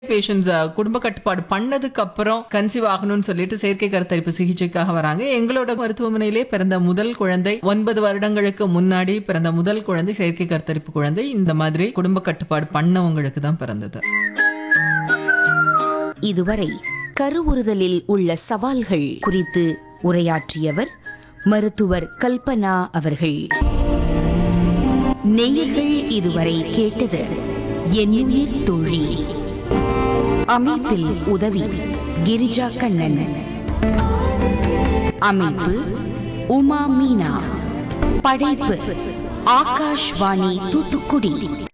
patients குடும்ப கட்டுப்பாடு பண்ணதுக்கு அப்புறம் கன்சீவ் ஆகணும்னு சொல்லிட்டு செயற்கை கருத்தரிப்பு சிகிச்சைக்காக வராங்க எங்களோட மருத்துவமனையிலே பிறந்த முதல் குழந்தை ஒன்பது வருடங்களுக்கு முன்னாடி பிறந்த முதல் குழந்தை செயற்கை கருத்தரிப்பு குழந்தை இந்த மாதிரி குடும்ப கட்டுப்பாடு பண்ணவங்களுக்கு தான் பிறந்தது இதுவரை கருவுறுதலில் உள்ள சவால்கள் குறித்து உரையாற்றியவர் மருத்துவர் கல்பனா அவர்கள் நேயர்கள் இதுவரை கேட்டது என்னுயிர் தோழி அமைப்பில் உதவி கிரிஜா கண்ணன் அமைப்பு உமா மீனா படைப்பு ஆகாஷ்வாணி தூத்துக்குடி